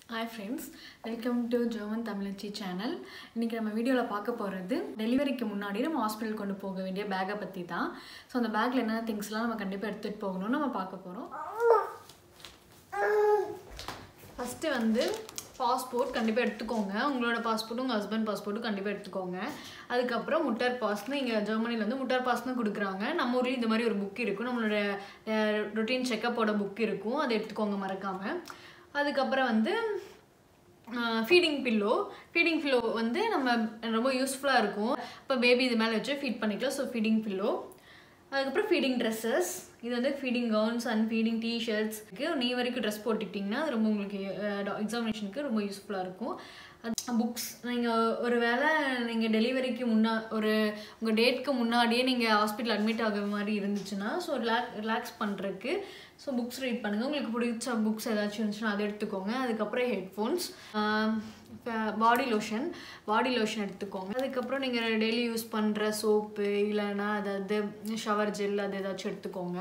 hi friends welcome to German தமிழச்சி channel இன்றைக்கி நம்ம வீடியோவில் பார்க்க போகிறது டெலிவரிக்கு முன்னாடி நம்ம ஹாஸ்பிட்டல் கொண்டு போக வேண்டிய பேக்கை பற்றி தான் ஸோ அந்த பேக்கில் என்ன திங்ஸ்லாம் நம்ம கண்டிப்பாக எடுத்துகிட்டு போகணும்னு நம்ம பார்க்க போகிறோம் ஃபஸ்ட்டு வந்து பாஸ்போர்ட் கண்டிப்பாக எடுத்துக்கோங்க உங்களோட பாஸ்போர்ட்டும் உங்கள் ஹஸ்பண்ட் பாஸ்போர்ட்டும் கண்டிப்பாக எடுத்துக்கோங்க அதுக்கப்புறம் முட்டார் பாஸ்னு இங்கே ஜெர்மனியில் வந்து முட்டார் பாஸ்னு கொடுக்குறாங்க நம்ம ஊர்லேயும் இந்த மாதிரி ஒரு புக் இருக்கும் நம்மளோட ரொட்டீன் செக்கப்போட புக் இருக்கும் அதை எடுத்துக்கோங்க மறக்காமல் அதுக்கப்புறம் வந்து ஃபீடிங் பில்லோ ஃபீடிங் பில்லோ வந்து நம்ம ரொம்ப யூஸ்ஃபுல்லாக இருக்கும் இப்போ பேபி இது மேலே வச்சு ஃபீட் பண்ணிக்கலாம் ஸோ ஃபீடிங் பில்லோ அதுக்கப்புறம் ஃபீடிங் ட்ரெஸ்ஸஸ் இது வந்து ஃபீடிங் கவுன்ஸ் அண்ட் ஃபீடிங் டிஷர்ட்ஸ்க்கு நீ வரைக்கும் ட்ரெஸ் போட்டுக்கிட்டிங்கன்னா அது ரொம்ப உங்களுக்கு எக்ஸாமினேஷனுக்கு ரொம்ப யூஸ்ஃபுல்லாக இருக்கும் புக்ஸ் நீங்கள் ஒரு வேளை நீங்கள் டெலிவரிக்கு முன்னா ஒரு உங்கள் டேட்க்கு முன்னாடியே நீங்கள் ஹாஸ்பிட்டல் அட்மிட் ஆகிற மாதிரி இருந்துச்சுன்னா ஸோ ரிலாக் ரிலாக்ஸ் பண்ணுறதுக்கு ஸோ புக்ஸ் ரீட் பண்ணுங்கள் உங்களுக்கு பிடிச்ச புக்ஸ் ஏதாச்சும் இருந்துச்சுன்னா அதை எடுத்துக்கோங்க அதுக்கப்புறம் headphones body lotion body lotion எடுத்துக்கோங்க அதுக்கப்புறம் நீங்கள் டெய்லி யூஸ் பண்ணுற சோப்பு இல்லைன்னா அதாவது ஷவர் ஜெல் அது ஏதாச்சும் எடுத்துக்கோங்க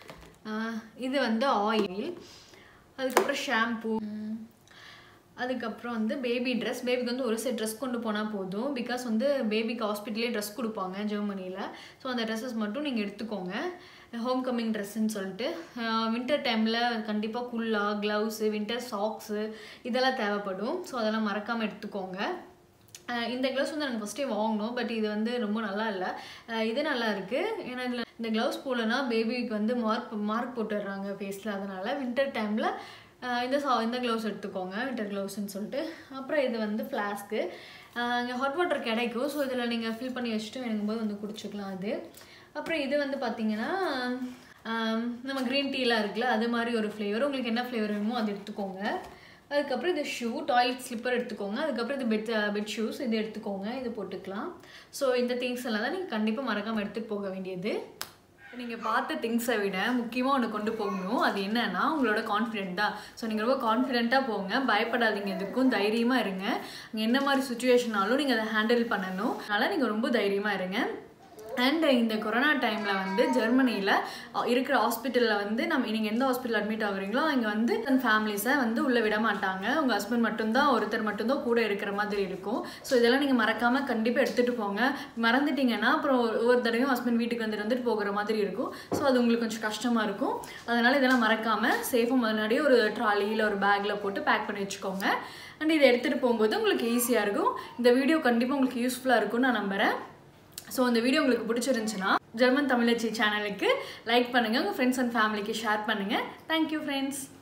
இது வந்து ஆயில் அதுக்கப்புறம் ஷாம்பூ அதுக்கப்புறம் வந்து பேபி ட்ரெஸ் பேபிக்கு வந்து ஒரு செட் ட்ரெஸ் கொண்டு போனால் போதும் பிகாஸ் வந்து பேபிக்கு ஹாஸ்பிட்டலே ட்ரெஸ் கொடுப்பாங்க ஜெர்மனியில் ஸோ அந்த ட்ரெஸ்ஸஸ் மட்டும் நீங்கள் எடுத்துக்கோங்க ஹோம் கம்மிங் ட்ரெஸ்ஸுன்னு சொல்லிட்டு வின்டர் டைமில் கண்டிப்பாக குல்லா க்ளவுஸு வின்டர் சாக்ஸு இதெல்லாம் தேவைப்படும் ஸோ அதெல்லாம் மறக்காமல் எடுத்துக்கோங்க இந்த க்ளவுஸ் வந்து எனக்கு ஃபஸ்ட்டே வாங்கணும் பட் இது வந்து ரொம்ப நல்லா இல்லை இது நல்லா இருக்குது ஏன்னா இதில் இந்த க்ளவுஸ் போலனா பேபிக்கு வந்து மார்க் மார்க் போட்டுடுறாங்க ஃபேஸில் அதனால் வின்டர் டைமில் இந்த சா இந்த க்ளவுஸ் எடுத்துக்கோங்க வின்டர் க்ளவுஸ்ன்னு சொல்லிட்டு அப்புறம் இது வந்து ஃப்ளாஸ்க்கு இங்கே ஹாட் வாட்டர் கிடைக்கும் ஸோ இதில் நீங்கள் ஃபில் பண்ணி வச்சுட்டு வேணுங்கும்போது வந்து குடிச்சிக்கலாம் அது அப்புறம் இது வந்து பார்த்தீங்கன்னா நம்ம க்ரீன் டீலாம் இருக்குல்ல அது மாதிரி ஒரு ஃப்ளேவர் உங்களுக்கு என்ன ஃப்ளேவர் வேணுமோ அது எடுத்துக்கோங்க அதுக்கப்புறம் இது ஷூ டாய்லெட் ஸ்லிப்பர் எடுத்துக்கோங்க அதுக்கப்புறம் இது பெட் பெட் ஷூஸ் இது எடுத்துக்கோங்க இது போட்டுக்கலாம் ஸோ இந்த திங்ஸ் எல்லாம் தான் நீங்கள் கண்டிப்பாக மறக்காமல் எடுத்துகிட்டு போக வேண்டியது நீங்கள் பார்த்த திங்ஸை விட முக்கியமாக ஒன்று கொண்டு போகணும் அது என்னன்னா உங்களோட கான்ஃபிடென்ட் தான் ஸோ நீங்கள் ரொம்ப கான்ஃபிடென்ட்டாக போங்க பயப்படாதீங்க எதுக்கும் தைரியமாக இருங்க அங்கே என்ன மாதிரி சுச்சுவேஷனாலும் நீங்கள் அதை ஹேண்டில் பண்ணணும் அதனால் நீங்கள் ரொம்ப தைரியமாக இருங்க அண்ட் இந்த கொரோனா டைமில் வந்து ஜெர்மனியில் இருக்கிற ஹாஸ்பிட்டலில் வந்து நம்ம நீங்கள் எந்த ஹாஸ்பிட்டல் அட்மிட் ஆகுறீங்களோ அங்கே வந்து தன் ஃபேமிலிஸை வந்து உள்ளே விட மாட்டாங்க உங்கள் ஹஸ்பண்ட் மட்டும்தான் ஒருத்தர் மட்டும்தான் கூட இருக்கிற மாதிரி இருக்கும் ஸோ இதெல்லாம் நீங்கள் மறக்காமல் கண்டிப்பாக எடுத்துகிட்டு போங்க மறந்துட்டீங்கன்னா அப்புறம் ஒவ்வொரு தடவையும் ஹஸ்பண்ட் வீட்டுக்கு வந்துட்டு வந்துட்டு போகிற மாதிரி இருக்கும் ஸோ அது உங்களுக்கு கொஞ்சம் கஷ்டமாக இருக்கும் அதனால் இதெல்லாம் மறக்காமல் சேஃபாக முன்னாடியே ஒரு ட்ராலியில் ஒரு பேக்கில் போட்டு பேக் பண்ணி வச்சுக்கோங்க அண்ட் இதை எடுத்துகிட்டு போகும்போது உங்களுக்கு ஈஸியாக இருக்கும் இந்த வீடியோ கண்டிப்பாக உங்களுக்கு யூஸ்ஃபுல்லாக இருக்கும்னு நான் நம்புகிறேன் ஸோ இந்த வீடியோ உங்களுக்கு பிடிச்சிருந்துச்சுன்னா ஜெர்மன் தமிழச்சி சேனலுக்கு லைக் பண்ணுங்கள் உங்கள் ஃப்ரெண்ட்ஸ் அண்ட் ஃபேமிலிக்கு ஷேர் பண்ணுங்கள் தேங்க்யூ ஃப்ரெண்ட்ஸ்